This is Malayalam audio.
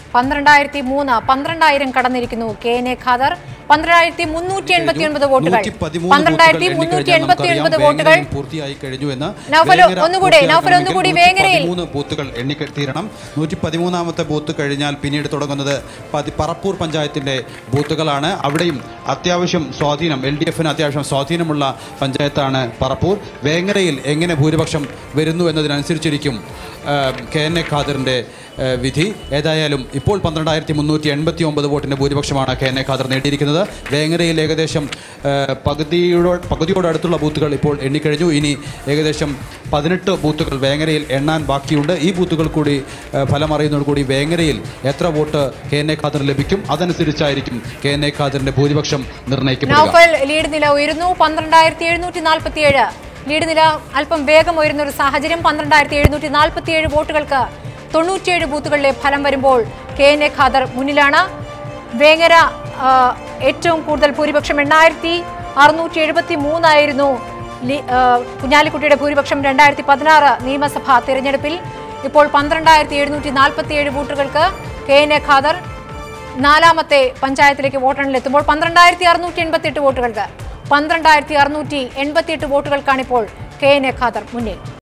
പന്ത്രണ്ടായിരത്തി മൂന്ന് പന്ത്രണ്ടായിരം കടന്നിരിക്കുന്നു കെ എൻ എ ഖാദർ പന്ത്രണ്ടായിരത്തി മുന്നൂറ്റി എൺപത്തി ഒൻപത് വോട്ടുകൾ 113 പന്ത്രണ്ടായിരത്തി ബൂത്തുകൾ മുന്നൂറ്റി എണ്ണിക്കഴിഞ്ഞാൽ എൺപത്തി ഒൻപത് നമുക്കറിയാം വോട്ടുകൾ വേങ്ങരയിൽ പൂർത്തിയായി കഴിഞ്ഞു എന്ന് നൗഫൽ വേങ്ങര ഒന്നുകൂടി, നൗഫൽ പൂർത്തിയാക്കണമെങ്കിൽ ഒന്നുകൂടി വേങ്ങരയിൽ. 113 ബൂത്തുകൾ എണ്ണിത്തീരണം നൂറ്റി പതിമൂന്നാമത്തെ ബൂത്ത് കഴിഞ്ഞാൽ പിന്നീട് തുടങ്ങുന്നത് പതി പറപ്പൂർ പഞ്ചായത്തിന്റെ ബൂത്തുകളാണ് അവിടെയും അത്യാവശ്യം സ്വാധീനം എൽ ഡി എഫിന് അത്യാവശ്യം സ്വാധീനമുള്ള പഞ്ചായത്താണ് പറപ്പൂർ വേങ്ങരയിൽ എങ്ങനെ ഭൂരിപക്ഷം വരുന്നു എന്നതിനനുസരിച്ചിരിക്കും ആ, കെ എൻ എ ഖാദറിന്റെ ആ, വിധി ഏതായാലും ഇപ്പോൾ പന്ത്രണ്ടായിരത്തി മുന്നൂറ്റി എൺപത്തി ഒമ്പത് വോട്ടിന്റെ ഭൂരിപക്ഷമാണ് കെ എൻ എ ഖാദർ നേടിയിരിക്കുന്നത് വേങ്ങരയിൽ ഏകദേശം ആ, പകുതിയോട് പകുതിയോട് അടുത്തുള്ള ബൂത്തുകൾ ഇപ്പോൾ എണ്ണിക്കഴിഞ്ഞു ഇനി ഏകദേശം പതിനെട്ട് ബൂത്തുകൾ വേങ്ങരയിൽ എണ്ണാൻ ബാക്കിയുണ്ട് ഈ ബൂത്തുകൾ കൂടി ആ, ഫലം അറിയുന്നതോടുകൂടി വേങ്ങരയിൽ എത്ര വോട്ട് കെ എൻ എ ഖാദർ ലഭിക്കും അതനുസരിച്ചായിരിക്കും കെ എൻ എ ഖാദറിന്റെ ഭൂരിപക്ഷം നിർണ്ണയിക്കപ്പെടുക നൗഫൽ ലീഡ് നില ഉയരുന്നു പന്ത്രണ്ടായിരത്തി എഴുന്നൂറ്റി നാൽപ്പത്തിയേഴ് ലീഡ് നില അല്പം വേഗം ഉയരുന്ന ഒരു സാഹചര്യം പന്ത്രണ്ടായിരത്തി എഴുന്നൂറ്റി നാൽപ്പത്തിയേഴ് വോട്ടുകൾക്ക് തൊണ്ണൂറ്റിയേഴ് ബൂത്തുകളിലെ ഫലം വരുമ്പോൾ കെ എൻ എ ഖാദർ മുന്നിലാണ് വേങ്ങര ആ, ഏറ്റവും കൂടുതൽ ഭൂരിപക്ഷം എണ്ണായിരത്തി അറുന്നൂറ്റി എഴുപത്തി മൂന്നായിരുന്നു ലി- ആ, കുഞ്ഞാലിക്കുട്ടിയുടെ ഭൂരിപക്ഷം രണ്ടായിരത്തി പതിനാറ് നിയമസഭാ തിരഞ്ഞെടുപ്പിൽ ഇപ്പോൾ പന്ത്രണ്ടായിരത്തി എഴുന്നൂറ്റി നാൽപ്പത്തിയേഴ് വോട്ടുകൾക്ക് കെ എൻ എ ഖാദർ നാലാമത്തെ പഞ്ചായത്തിലേക്ക് വോട്ടെണ്ണൽ എത്തുമ്പോൾ പന്ത്രണ്ടായിരത്തി അറുന്നൂറ്റി എൺപത്തി എട്ട് വോട്ടുകൾക്ക് പന്ത്രണ്ടായിരത്തി അറുന്നൂറ്റി എൺപത്തി എട്ട് വോട്ടുകൾക്കാണിപ്പോൾ കെ എൻ എ ഖാദർ മുന്നിൽ